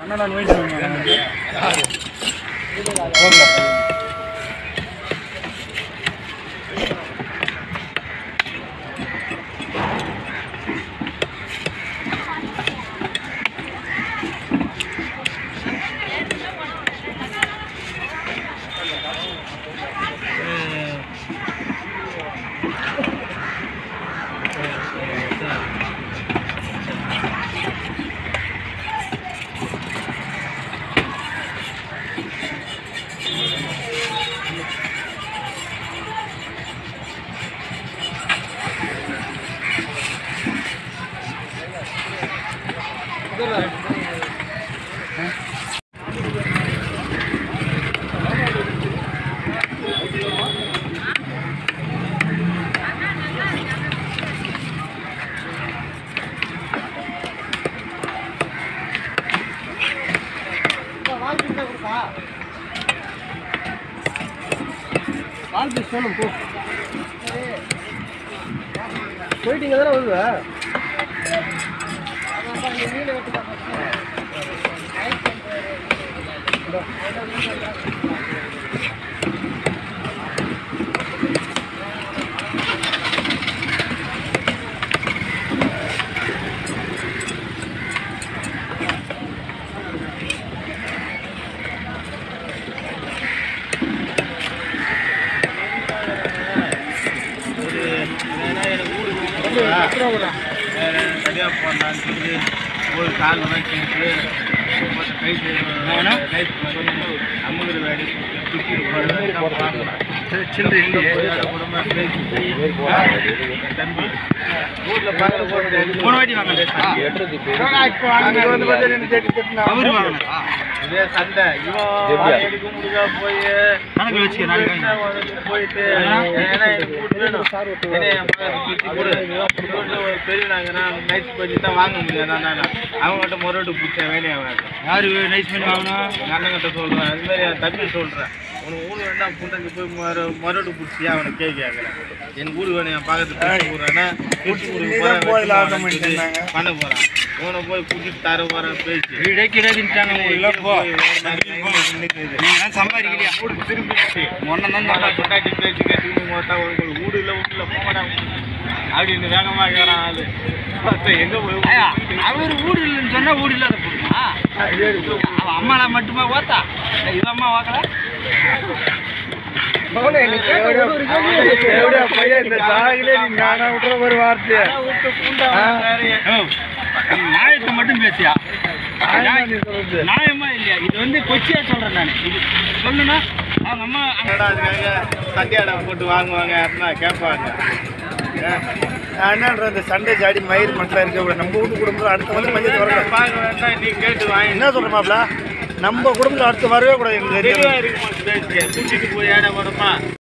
அண்ணா நான் வெயிட் பண்ணுவேன் கால் பீஸ் வேணும் போ போயிட்டு இங்கே தானே வருவ சரியாக போடலான்னு சொல்லி ஒரு கால் வாங்கிட்டு கை கை அம்முகிற வேடி சில்லறை தம்பி ஊர்ல பார்க்க போறது மூணு வாட்டி அவரு வாங்கினா இதே சண்டை இவன் அடி கும்பிடுக்கா போய் கணக்கு வச்சுக்க போயிட்டு ஏன்னா எனக்கு கூட்டு வேணும் ஏன்னா என் மகன் சுத்தி கொடு ரோட்ல ஒரு பெரியவனாங்கன்னா நைஸ் பண்ணி தான் வாங்க முடியாது நான் அவங்ககிட்ட முறையோடு பிடிச்ச வேலையை யாரு நைஸ் பண்ணி வாங்கணும் எங்கள் அண்ணங்கிட்ட சொல்கிறேன் அது மாதிரி என் தம்பி சொல்கிறேன் உனக்கு ஊர் வேண்டாம் புண்டங்க போய் மறு மறுபடி பிடிச்சியா அவனை கே கேட்குறேன் என் ஊர் வேணும் என் பக்கத்து ஊரானா கூட்டி ஊருக்கு போகிறேன் பண்ண போகிறான் இவனை போய் கூட்டிட்டு தர போகிறேன் பேசி வீடே கிடையாதுட்டாங்க போ சம்பாதிக்கலையா திரும்பிடுச்சு ஒன்னு தான் பொட்டாட்டி பேச்சு கேட்டு மொத்தம் உங்களுக்கு வீடு இல்லை வீட்டுல போடா அப்படின்னு வேகமா கேறான் ஆளு பார்த்தா எங்க போய் அவர் வீடு இல்லைன்னு சொன்னா வீடு இல்லாத போடுமா அவன் அம்மா மட்டுமா ஓத்தா இது அம்மா வாக்கல நியாயத்தை மட்டும் பேசியா நியாயமா இல்லையா இது வந்து கொச்சியா சொல்றேன் நான் இது சொல்லுனா அவங்க அம்மா அதுக்காக சண்டையாடா போட்டு வாங்குவாங்க யாருன்னா கேட்பாங்க என்னன்ற இந்த சண்டை ஜாடி மயிர் மட்டும் இருக்க கூட நம்ம வீட்டு குடும்பத்தில் அடுத்த வந்து மஞ்சள் வரக்கூடாது பார்க்க வேண்டாம் நீ கேட்டு வாங்கி என்ன சொல்ற மாப்ள நம்ம குடும்பத்தில் அடுத்து வரவே கூடாது எனக்கு தெரியும் தெளிவா இருக்குமா பேசி கூட்டிட்டு போய் ஏடா போடுமா